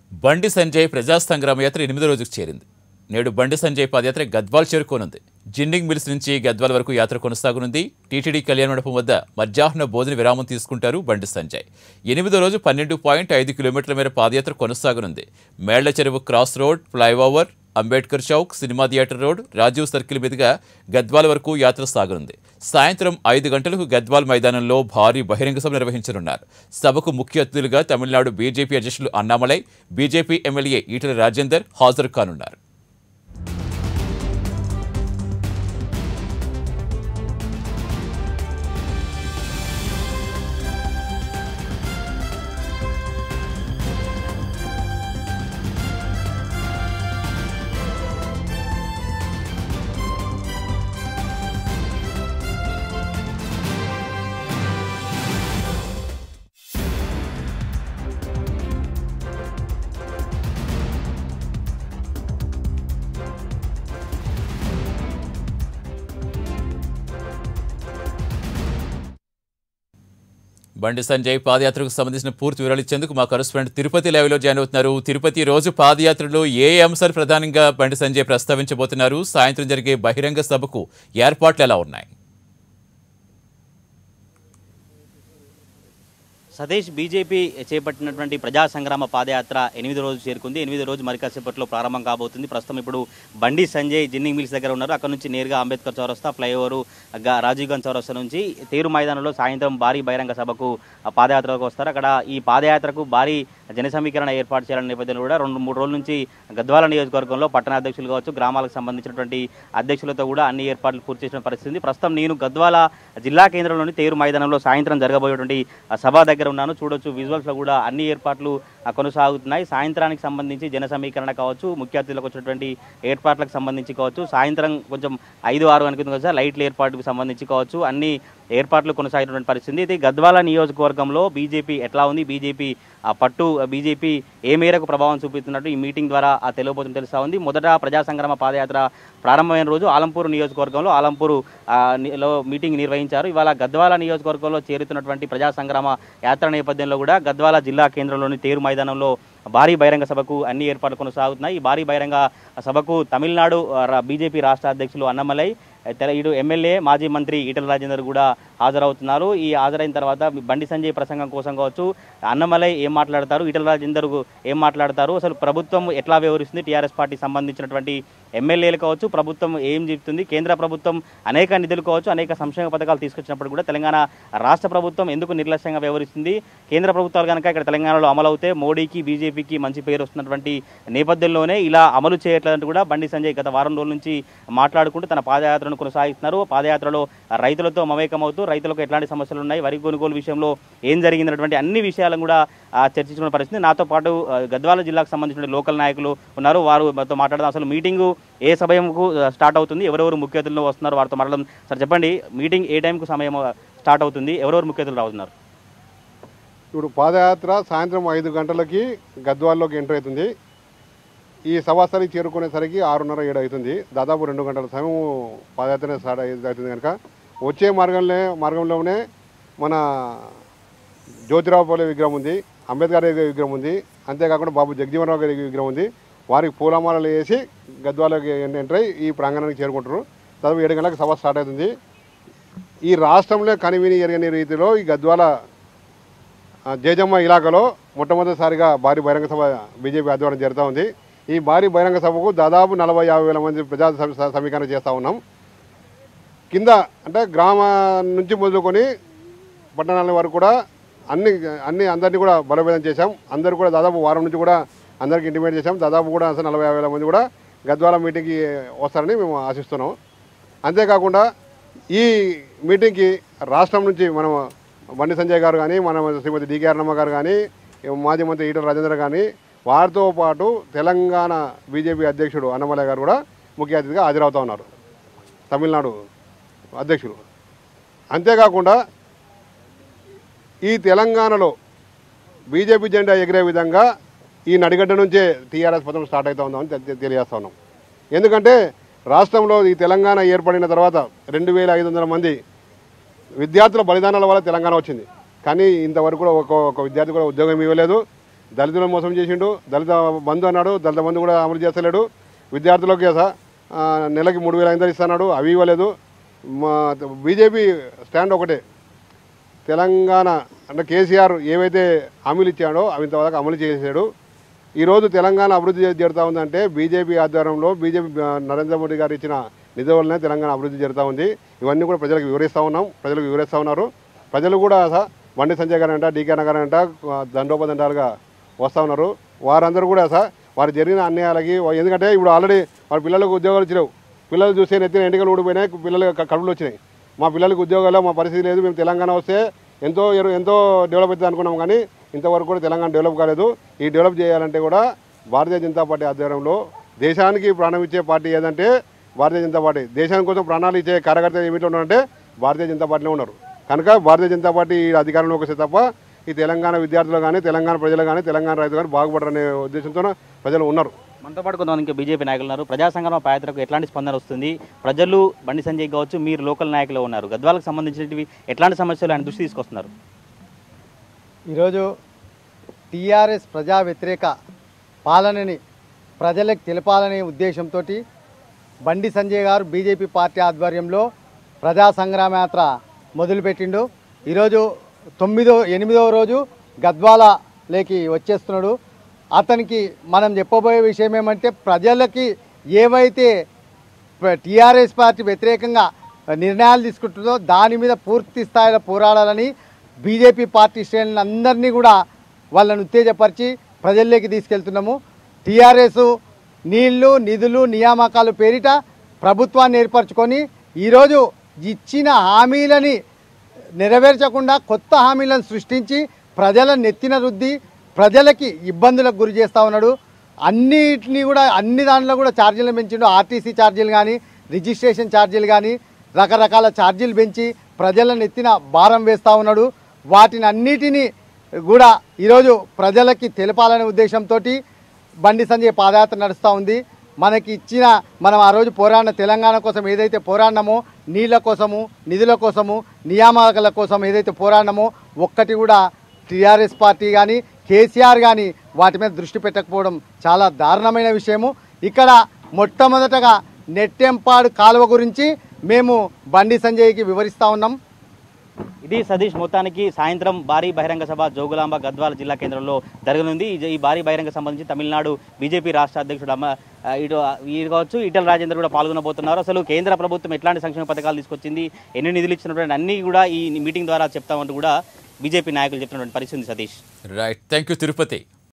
బండి సంజయ్ ప్రజా సంగ్రామ యాత్ర ఎనిమిదో రోజుకు చేరింది నేడు బండి సంజయ్ పాదయాత్ర గద్వాల్ చేరుకోనుంది జిన్నింగ్ మిల్స్ నుంచి గద్వాల్ వరకు యాత్ర కొనసాగనుంది టీటీడీ కళ్యాణ మండపం వద్ద మధ్యాహ్న భోజన విరామం తీసుకుంటారు బండి సంజయ్ ఎనిమిదో రోజు పన్నెండు పాయింట్ ఐదు కిలోమీటర్ల మేర పాదయాత్ర కొనసాగనుంది Mella Cheruvu cross road flyover Ambedkar Chowk cinema theatre road Rajiv circle మీదుగా గద్వాల్ వరకు యాత్ర సాగనుంది సాయంత్రం ఐదు గంటలకు గద్వాల్ మైదానంలో భారీ బహిరంగ సభ నిర్వహించనున్నారు సభకు ముఖ్య అతిథులుగా తమిళనాడు బీజేపీ అధ్యక్షులు అన్నామలై బీజేపీ ఎమ్మెల్యే ఈటల రాజేందర్ హాజరు కానున్నారు బండి సంజయ్ పాదయాత్రకు సంబంధించిన పూర్తి వివరాలు ఇచ్చేందుకు మా కరెస్పాండెంట్ తిరుపతి లైవ్లో జాయిన్ అవుతున్నారు తిరుపతి రోజు పాదయాత్రలో ఏ అంశాలు ప్రధానంగా బండి సంజయ్ ప్రస్తావించబోతున్నారు సాయంత్రం జరిగే బహిరంగ సభకు ఏర్పాట్లు ఎలా ఉన్నాయి సతీష్ బీజేపీ చేపట్టినటువంటి ప్రజా సంగ్రామ పాదయాత్ర ఎనిమిది రోజు చేరుకుంది ఎనిమిది రోజు మరి కాసేపట్లో ప్రారంభం కాబోతుంది ప్రస్తుతం ఇప్పుడు బండి సంజయ్ జిన్నింగ్ మిల్స్ దగ్గర ఉన్నారు అక్కడ నుంచి నేరుగా అంబేద్కర్ చౌరస్తా ఫ్లైఓవర్ గా రాజీవ్ గంజ్ చౌరస్తా నుంచి తేరు మైదానంలో సాయంత్రం భారీ బహిరంగ సభకు ఆ పాదయాత్రకు వస్తారు అక్కడ ఈ పాదయాత్రకు భారీ జన సమీకరణ ఏర్పాటు చేయాలనే నేపథ్యంలో కూడా రెండు మూడు రోజుల నుంచి గద్వాల నియోజకవర్గంలో పట్టణ అధ్యక్షులు కావచ్చు గ్రామాలకు సంబంధించినటువంటి అధ్యక్షులతో కూడా అన్ని ఏర్పాట్లు పూర్తి చేసిన పరిస్థితి ఉంది. ప్రస్తుతం నేను గద్వాల జిల్లా కేంద్రంలోని తేరు మైదానంలో సాయంత్రం జరగబోయేటువంటి ఆ సభ దగ్గర ఉన్నాను చూడొచ్చు విజువల్స్ లో కూడా అన్ని ఏర్పాట్లు ఆ, కొనసాగుతున్నాయి సాయంత్రానికి సంబంధించి జన సమీకరణ కావచ్చు ముఖ్య అతిథులకు వచ్చినటువంటి ఏర్పాట్లకు సంబంధించి కావచ్చు సాయంత్రం కొంచెం ఐదు ఆరు అనుకుంది కదా లైట్ల ఏర్పాటుకు సంబంధించి కావచ్చు అన్ని ఏర్పాట్లు కొనసాగినటువంటి పరిస్థితి ఇది గద్వాల నియోజకవర్గంలో బీజేపీ ఎట్లా ఉంది బీజేపీ ఆ పట్టు బీజేపీ ఏ మేరకు ప్రభావం చూపుతున్నట్టు ఈ మీటింగ్ ద్వారా ఆ తెలియబోతుంది తెలుస్తా ఉంది మొదట ప్రజా సంగ్రామ పాదయాత్ర ప్రారంభమైన రోజు ఆలంపూర్ నియోజకవర్గంలో ఆలంపూర్ ఆ, ని- లో మీటింగ్ నిర్వహించారు ఇవాళ గద్వాల నియోజకవర్గంలో చేరుతున్నటువంటి ప్రజా సంగ్రామ యాత్ర నేపథ్యంలో కూడా గద్వాల జిల్లా కేంద్రంలోని తేరు మైదానంలో భారీ బహిరంగ సభకు అన్ని ఏర్పాట్లు కొనసాగుతున్నాయి ఈ భారీ బహిరంగ సభకు తమిళనాడు ఆ, రా- బీజేపీ రాష్ట్ర అధ్యక్షులు అన్నమలై తెల ఇటు ఎమ్మెల్యే మాజీ మంత్రి ఈటల రాజేందర్ కూడా హాజరవుతున్నారు ఈ హాజరైన తర్వాత బండి సంజయ్ ప్రసంగం కోసం కావచ్చు అన్నమలై ఏం మాట్లాడతారు ఈటల రాజేందర్ ఏం మాట్లాడతారు అసలు ప్రభుత్వం ఎట్లా వ్యవహరిస్తుంది టీఆర్ఎస్ పార్టీ సంబంధించినటువంటి ఎమ్మెల్యేలు కావచ్చు ప్రభుత్వం ఏం చెప్తుంది కేంద్ర ప్రభుత్వం అనేక నిధులు కావచ్చు అనేక సంక్షేమ పథకాలు తీసుకొచ్చినప్పుడు కూడా తెలంగాణ రాష్ట్ర ప్రభుత్వం ఎందుకు నిర్లక్ష్యంగా వ్యవహరిస్తుంది కేంద్ర ప్రభుత్వాలు కనుక ఇక్కడ తెలంగాణలో అమలు అవుతే మోడీకి బీజేపీకి మంచి పేరు వస్తున్నటువంటి నేపథ్యంలోనే ఇలా అమలు చేయట్లేదంటూ కూడా బండి సంజయ్ గత వారం రోజుల నుంచి మాట్లాడుకుంటూ తన పాదయాత్రను కొనసాగిస్తున్నారు పాదయాత్రలో రైతులతో మమేకమవుతూ రైతులకు ఎట్లాంటి సమస్యలు ఉన్నాయి వరి కొనుగోలు విషయంలో ఏం జరిగిందన్నటువంటి అన్ని విషయాలను కూడా ఆ, చర్చించుకున్న పరిస్థితి నాతో పాటు ఆ, గద్వాల జిల్లాకు సంబంధించిన లోకల్ నాయకులు ఉన్నారు వారు మాతో మాట్లాడదాం అసలు మీటింగు ఏ సమయంకు ఆ, స్టార్ట్ అవుతుంది ఎవరెవరు ముఖ్య అతిథులు వస్తున్నారు వారితో మాట్లాడడం సార్ చెప్పండి మీటింగ్ ఏ టైంకు సమయం ఆ, స్టార్ట్ అవుతుంది ఎవరెవరు ముఖ్య అతిథులు రావుతున్నారు ఇప్పుడు పాదయాత్ర సాయంత్రం ఐదు గంటలకి గద్వాల్లోకి ఎంటర్ అవుతుంది ఈ సభాస్థలికి చేరుకునేసరికి ఆరున్నర ఏడు అవుతుంది దాదాపు రెండు గంటల సమయం పాదయాత్ర స్టార్ట్ అయ్యి- అవుతుంది కనుక వచ్చే మార్గంలో మార్గంలోనే మన జ్యోతిరావు పూలే విగ్రహం ఉంది అంబేద్కర్ గారి విగ్రహం ఉంది అంతేకాకుండా బాబు జగజీవనరావు గారి విగ్రహం ఉంది వారికి పూలమాలలు వేసి గద్వాలకి ఎంటర్ అయ్యి ఈ ప్రాంగణానికి చేరుకుంటారు దాదాపు ఏడు గంటలకు సభ స్టార్ట్ అవుతుంది ఈ రాష్ట్రంలో కనివిని ఎరగని రీతిలో ఈ గద్వాల ఆ, జేజమ్మ ఇలాకాలో మొట్టమొదటిసారిగా భారీ బహిరంగ సభ బీజేపీ ఆధ్వర్యం జరుగుతూ ఉంది ఈ భారీ బహిరంగ సభకు దాదాపు నలభై యాభై వేల మంది ప్రజా సమ- స- సమీకరణ చేస్తూ ఉన్నాం కింద అంటే గ్రామ నుంచి మొదలుకొని పట్టణాల వరకు కూడా అన్ని అన్ని అందరినీ కూడా బలోపేతం చేశాం అందరు కూడా దాదాపు వారం నుంచి కూడా అందరికి ఇంటిమేట్ చేశాం దాదాపు కూడా అసలు నలభై యాభై వేల మంది కూడా గద్వాల మీటింగ్కి వస్తారని మేము ఆశిస్తున్నాం అంతేకాకుండా ఈ మీటింగ్కి రాష్ట్రం నుంచి మనం బండి సంజయ్ గారు కానీ మన శ్రీమతి డికే అన్నమ్మ గారు కానీ మాజీ మంత్రి ఈటల రాజేంద్ర కానీ వారితో పాటు తెలంగాణ బీజేపీ అధ్యక్షుడు అన్నమలయ్య గారు కూడా ముఖ్య అతిథిగా హాజరవుతా ఉన్నారు తమిళనాడు అధ్యక్షులు అంతేకాకుండా ఈ తెలంగాణలో బీజేపీ జెండా ఎగిరే విధంగా ఈ నడిగడ్డ నుంచే టీఆర్ఎస్ పథకం స్టార్ట్ అవుతా ఉందామని తె- తెలియజేస్తా ఉన్నాం ఎందుకంటే రాష్ట్రంలో ఈ తెలంగాణ ఏర్పడిన తర్వాత రెండు వేల ఐదు వందల మంది విద్యార్థుల బలిదానాల వల్ల తెలంగాణ వచ్చింది కానీ ఇంతవరకు కూడా ఒక ఒక విద్యార్థి కూడా ఉద్యోగం ఇవ్వలేదు దళితులను మోసం చేసిండు దళిత బంధు అన్నాడు దళిత బంధు కూడా అమలు చేస్తలేడు విద్యార్థులకు స- ఆ, నెలకి మూడు వేల ఐదు వందలు ఇస్తున్నాడు అవి ఇవ్వలేదు మా బీజేపీ స్టాండ్ ఒకటే తెలంగాణ అంటే కేసీఆర్ ఏవైతే హామీలు ఇచ్చాడో అవి ఇంతవరకు అమలు చేశాడు ఈరోజు తెలంగాణ అభివృద్ధి జ- జరుగుతూ ఉందంటే బీజేపీ ఆధ్వర్యంలో బీజేపీ ఆ, నరేంద్ర మోడీ గారు ఇచ్చిన నిధుల వల్లనే తెలంగాణ అభివృద్ధి జరుగుతూ ఉంది ఇవన్నీ కూడా ప్రజలకు వివరిస్తూ ఉన్నాం ప్రజలకు వివరిస్తూ ఉన్నారు ప్రజలు కూడా స- బండి సంజయ్ గారు అంట డీకే నగర్ అంట ఆ, దండోపదండాలుగా వస్తూ ఉన్నారు వారందరూ కూడా సార్ వారు జరిగిన అన్యాయాలకి వా- ఎందుకంటే ఇప్పుడు ఆల్రెడీ వారి పిల్లలకు ఉద్యోగాలు ఇచ్చినావు పిల్లలు చూస్తే నెత్తిన ఎంటికలు ఊడిపోయినాయి పిల్లలు క- కడుపులు వచ్చినాయి మా పిల్లలకు ఉద్యోగాలు మా పరిస్థితి లేదు మేము తెలంగాణ వస్తే ఎంతో ఎరు- ఎంతో డెవలప్ అవుతుంది అనుకున్నాం కానీ ఇంతవరకు కూడా తెలంగాణ డెవలప్ కాలేదు ఈ డెవలప్ చేయాలంటే కూడా భారతీయ జనతా పార్టీ ఆధ్వర్యంలో దేశానికి ప్రాణం ఇచ్చే పార్టీ ఏదంటే భారతీయ జనతా పార్టీ దేశాని కోసం ప్రాణాలు ఇచ్చే కార్యకర్తలు ఏమిటి ఉన్నారంటే భారతీయ జనతా పార్టీలో ఉన్నారు కనుక భారతీయ జనతా పార్టీ ఈ అధికారంలోకి వస్తే తప్ప ఈ తెలంగాణ విద్యార్థులు కానీ తెలంగాణ ప్రజలు కానీ తెలంగాణ రైతులు కానీ బాగుపడరనే ఉద్దేశంతో ప్రజలు ఉన్నారు మనతో పాటు కొంతమంది ఇంకా బీజేపీ నాయకులు ఉన్నారు ప్రజా సంగ్రామ పాదయాత్రకు ఎట్లాంటి స్పందన వస్తుంది ప్రజలు బండి సంజయ్ కావచ్చు మీరు లోకల్ నాయకులు ఉన్నారు గద్వాలకు సంబంధించినవి ఎట్లాంటి సమస్యలు ఆయన దృష్టి తీసుకొస్తున్నారు ఈరోజు టీఆర్ఎస్ ప్రజా వ్యతిరేక పాలనని ప్రజలకు తెలపాలనే ఉద్దేశంతో బండి సంజయ్ గారు బీజేపీ పార్టీ ఆధ్వర్యంలో ప్రజా సంగ్రామ యాత్ర మొదలుపెట్టిండు ఈరోజు తొమ్మిదో ఎనిమిదవ రోజు గద్వాలలోకి వచ్చేస్తున్నాడు అతనికి మనం చెప్పబోయే విషయం ఏమంటే ప్రజలకి ఏవైతే టీఆర్ఎస్ పార్టీ వ్యతిరేకంగా నిర్ణయాలు తీసుకుంటుందో దాని మీద పూర్తి స్థాయిలో పోరాడాలని బీజేపీ పార్టీ శ్రేణులను అందరినీ కూడా వాళ్ళని ఉత్తేజపరిచి ప్రజల్లోకి తీసుకెళ్తున్నాము టీఆర్ఎస్ నీళ్లు నిధులు నియామకాలు పేరిట ప్రభుత్వాన్ని ఏర్పరచుకొని ఈరోజు ఇచ్చిన హామీలని నెరవేర్చకుండా కొత్త హామీలను సృష్టించి ప్రజల నెత్తిన రుద్ది ప్రజలకి ఇబ్బందులకు గురి చేస్తూ ఉన్నాడు అన్నిటినీ కూడా అన్ని దాంట్లో కూడా ఛార్జీలు పెంచిండు ఆర్టీసీ ఛార్జీలు కానీ రిజిస్ట్రేషన్ ఛార్జీలు కానీ రకరకాల ఛార్జీలు పెంచి ప్రజల నెత్తిన భారం వేస్తూ ఉన్నాడు వాటిని అన్నిటినీ కూడా ఈరోజు ప్రజలకి తెలపాలనే ఉద్దేశంతో బండి సంజయ్ పాదయాత్ర నడుస్తూ ఉంది మనకి ఇచ్చిన మనం ఆ రోజు పోరాడిన తెలంగాణ కోసం ఏదైతే పోరాడినామో నీళ్ళ కోసము నిధుల కోసము నియామకాల కోసం ఏదైతే పోరాడినామో ఒక్కటి కూడా టీఆర్ఎస్ పార్టీ కానీ కేసీఆర్ కానీ వాటి మీద దృష్టి పెట్టకపోవడం చాలా దారుణమైన విషయము ఇక్కడ మొట్టమొదటగా నెట్టెంపాడు కాలువ గురించి మేము బండి సంజయ్కి వివరిస్తూ ఉన్నాం ఇది సతీష్ మొత్తానికి సాయంత్రం భారీ బహిరంగ సభ జోగులాంబ గద్వాల జిల్లా కేంద్రంలో జరగనుంది ఈ- ఈ భారీ బహిరంగ సంబంధించి తమిళనాడు బీజేపీ రాష్ట్ర అధ్యక్షుడు అమ్మ ఆ, ఇటు వీరు కావచ్చు ఈటల రాజేందర్ కూడా పాల్గొనబోతున్నారు అసలు కేంద్ర ప్రభుత్వం ఎట్లాంటి సంక్షేమ పథకాలు తీసుకొచ్చింది ఎన్ని నిధులు ఇచ్చినటువంటి అన్ని కూడా ఈ మీటింగ్ ద్వారా చెప్తామంటూ కూడా బీజేపీ నాయకులు చెప్తున్నటువంటి పరిస్థితి ఉంది Satish right thank you Tirupati